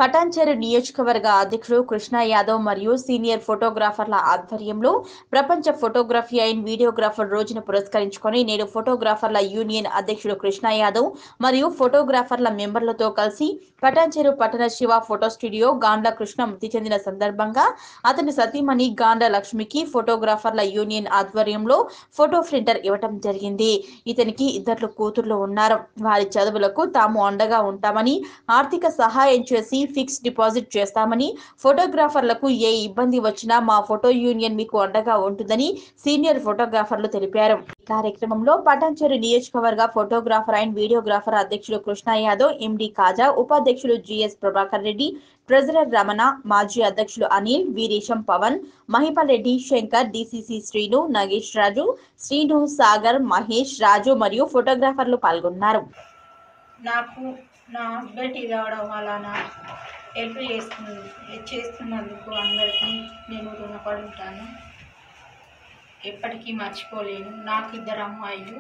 పటాన్చెరు నియోజకవర్గ అధ్యక్షుడు కృష్ణ యాదవ్ మరియు సీనియర్ ఫోటోగ్రాఫర్ల ఆధ్వర్యంలో ప్రపంచ ఫోటోగ్రఫీ అండ్ వీడియోగ్రాఫర్ రోజును పురస్కరించుకొని నేడు ఫోటోగ్రాఫర్ల యూనియన్ అధ్యక్షుడు కృష్ణ యాదవ్ మరియు ఫోటోగ్రాఫర్ల మెంబర్లతో కలిసి పటాన్చెరు పట్టణ శివ ఫోటో స్టూడియో గాండ్ల కృష్ణ మృతి చెందిన సందర్భంగా అతని సతీమణి గాండ్ల లక్ష్మికి ఫోటోగ్రాఫర్ల యూనియన్ ఆధ్వర్యంలో ఫోటో ప్రింటర్ ఇవ్వటం జరిగింది ఇతనికి ఇద్దరు కూతుర్లు ఉన్నారు వారి చదువులకు తాము అండగా ఉంటామని ఆర్థిక సహాయం చేసి ఫిక్స్ డిపాజిట్ చేస్తామని ఫోటోగ్రాఫర్లకు ఏ ఇబ్బంది వచ్చినా మా ఫోటో యూనియన్ మీకు అండగా ఉంటుందని సీనియర్ ఫోటోగ్రాఫర్లు తెలిపారు ఈ కార్యక్రమంలో పటాన్చెరు నియోజకవర్గ ఫోటోగ్రాఫర్ అండ్ వీడియోగ్రాఫర్ అధ్యక్షుడు కృష్ణ యాదవ్ ఎండి కాజా ఉపాధ్యక్షుడు జిఎస్ ప్రభాకర్ రెడ్డి ట్రెజరర్ రమణ మాజీ అధ్యక్షులు అనిల్ వీరేశం పవన్ మహిపాల్ రెడ్డి శంకర్ డిసిసి శ్రీను నగేష్ రాజు శ్రీను సాగర్ మహేష్ రాజు మరియు ఫోటోగ్రాఫర్లు పాల్గొన్నారు నాకు నా హస్బెండ్ ఇది అవడం వలన హెల్ప్ చేస్తుంది చేస్తున్నందుకు అందరికీ నేను రుణపడి ఉంటాను ఎప్పటికీ మర్చిపోలేను నాకు ఇద్దరు అమ్మాయిలు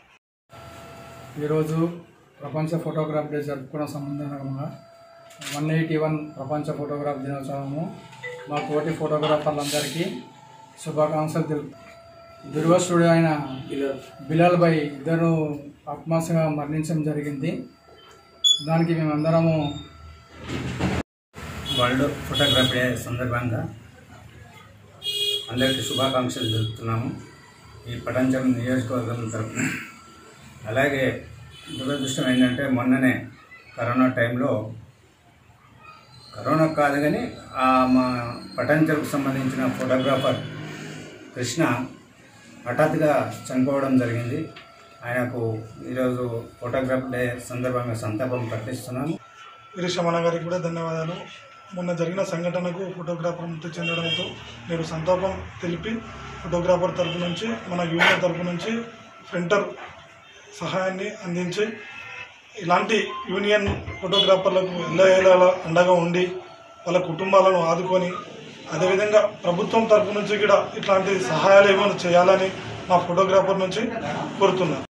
ఈరోజు ప్రపంచ ఫోటోగ్రాఫ్ డే జరుపుకోవడం సంబంధంగా వన్ ఎయిటీ వన్ ప్రపంచ ఫోటోగ్రాఫ్ దినోత్సవము మా తోటి ఫోటోగ్రాఫర్లందరికీ శుభాకాంక్షలు తెలుపు దుర్వశుడు అయిన బిలాల్ భాయ్ ఇద్దరు ఆత్మాసంగా మరణించడం జరిగింది దానికి మేమందరము వరల్డ్ ఫోటోగ్రఫీ డే సందర్భంగా అందరికీ శుభాకాంక్షలు తెలుపుతున్నాము ఈ పటాంచలం నియోజకవర్గం తరపున అలాగే దురదృష్టం ఏంటంటే మొన్ననే కరోనా టైంలో కరోనా కాదు కానీ ఆ మా పటాంచలకు సంబంధించిన ఫోటోగ్రాఫర్ కృష్ణ హఠాత్తుగా చనిపోవడం జరిగింది ఆయనకు ఈరోజు ఫోటోగ్రాఫ్ డే సందర్భంగా సంతాపం ప్రకటిస్తున్నాము వీరేశమణ గారికి కూడా ధన్యవాదాలు మొన్న జరిగిన సంఘటనకు ఫోటోగ్రాఫర్ మృతి చెందడంతో నేను సంతాపం తెలిపి ఫోటోగ్రాఫర్ తరపు నుంచి మన యూనియన్ తరపు నుంచి ప్రింటర్ సహాయాన్ని అందించి ఇలాంటి యూనియన్ ఫోటోగ్రాఫర్లకు ఎల్లవేళలా అండగా ఉండి వాళ్ళ కుటుంబాలను ఆదుకొని అదేవిధంగా ప్రభుత్వం తరపు నుంచి కూడా ఇట్లాంటి సహాయాలు ఏమైనా చేయాలని మా ఫోటోగ్రాఫర్ నుంచి కోరుతున్నాను